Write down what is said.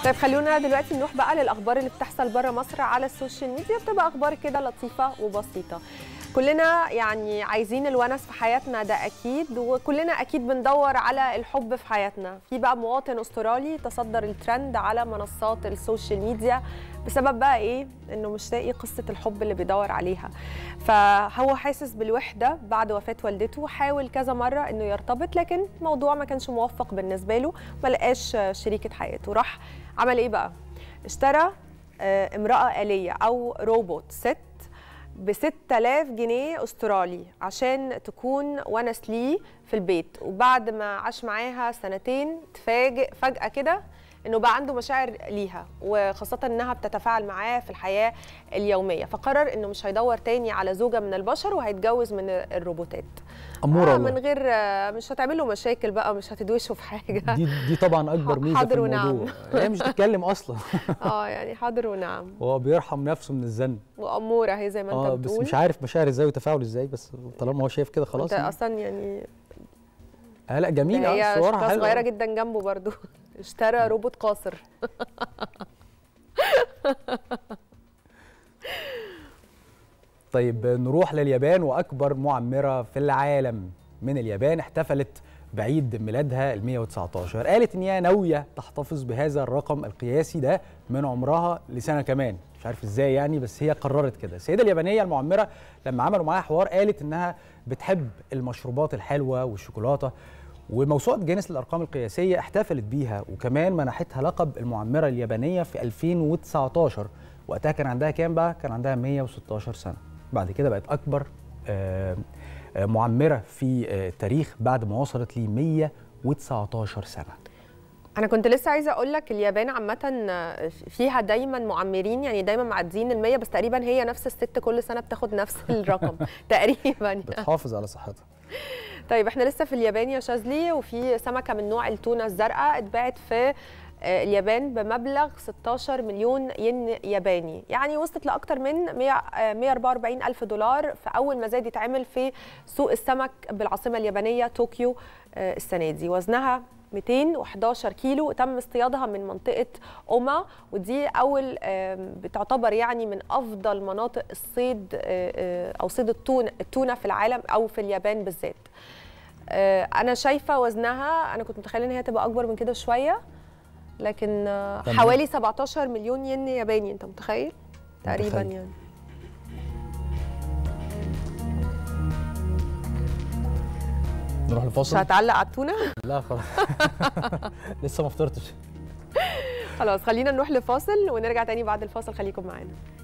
طيب خلونا دلوقتي نروح بقى للاخبار اللي بتحصل بره مصر على السوشيال ميديا بتبقى اخبار كده لطيفه وبسيطه كلنا يعني عايزين الونس في حياتنا ده اكيد وكلنا اكيد بندور على الحب في حياتنا في بقى مواطن استرالي تصدر الترند على منصات السوشيال ميديا بسبب بقى ايه انه مش لاقي قصه الحب اللي بيدور عليها فهو حاسس بالوحده بعد وفاه والدته حاول كذا مره انه يرتبط لكن الموضوع ما كانش موفق بالنسبه له ما لقاش شريكه حياته راح عمل ايه بقى اشترى آه، امراه آلية او روبوت ست ب 6000 جنيه استرالي عشان تكون ونس ليه في البيت وبعد ما عاش معاها سنتين تفاجئ فجأة كده انه بقى عنده مشاعر ليها وخاصة انها بتتفاعل معاه في الحياة اليومية فقرر انه مش هيدور تاني على زوجة من البشر وهيتجوز من الروبوتات اموره آه والله من غير آه، مش هتعمل له مشاكل بقى مش هتدوشه في حاجة دي دي طبعا اكبر ميزه في حاضر ونعم. الموضوع هي مش بتتكلم اصلا اه يعني حاضر ونعم هو بيرحم نفسه من الزن وأمورة هي زي ما انت اه بتقول بس مش عارف مشاعر ازاي وتفاعل ازاي بس طالما هو شايف كده خلاص انت يعني. اصلا يعني آه لا ده جميل هي اه صورها شفتها حلوه صغيره جدا جنبه برضو اشترى روبوت قاصر طيب نروح لليابان واكبر معمره في العالم من اليابان احتفلت بعيد ميلادها ال 119 قالت ان هي ناويه تحتفظ بهذا الرقم القياسي ده من عمرها لسنه كمان مش عارف ازاي يعني بس هي قررت كده السيده اليابانيه المعمره لما عملوا معاها حوار قالت انها بتحب المشروبات الحلوه والشوكولاته وموسوعه جينيس للارقام القياسيه احتفلت بيها وكمان منحتها لقب المعمره اليابانيه في 2019 وقتها كان عندها كام بقى كان عندها 116 سنه بعد كده بقت اكبر آه، آه، معمره في آه، التاريخ بعد ما وصلت ل 119 سنه انا كنت لسه عايزه اقول لك اليابان عامه فيها دايما معمرين يعني دايما معديين ال 100 بس تقريبا هي نفس الست كل سنه بتاخد نفس الرقم تقريبا يعني. بتحافظ على صحتها طيب احنا لسه في اليابان يا شاذلي وفي سمكه من نوع التونه الزرقاء اتباعت في آه، اليابان بمبلغ 16 مليون ين ياباني يعني وصلت لاكثر من 100 آه، 144 الف دولار في اول مزاد يتعمل في سوق السمك بالعاصمه اليابانيه طوكيو آه، السنه دي وزنها 211 كيلو تم اصطيادها من منطقه اوما ودي اول آم، بتعتبر يعني من افضل مناطق الصيد آه، آه، او صيد التونه التونه في العالم او في اليابان بالذات آه، انا شايفه وزنها انا كنت متخيله ان هي تبقى اكبر من كده شويه لكن آه، تمام. حوالي 17 مليون ين ياباني انت متخيل تقريبا متخيل. يعني نروح مش الفاصل هتعلق على التونه لا خلاص لسه ما فطرتش خلاص خلينا نروح لفاصل ونرجع تاني بعد الفاصل خليكم معانا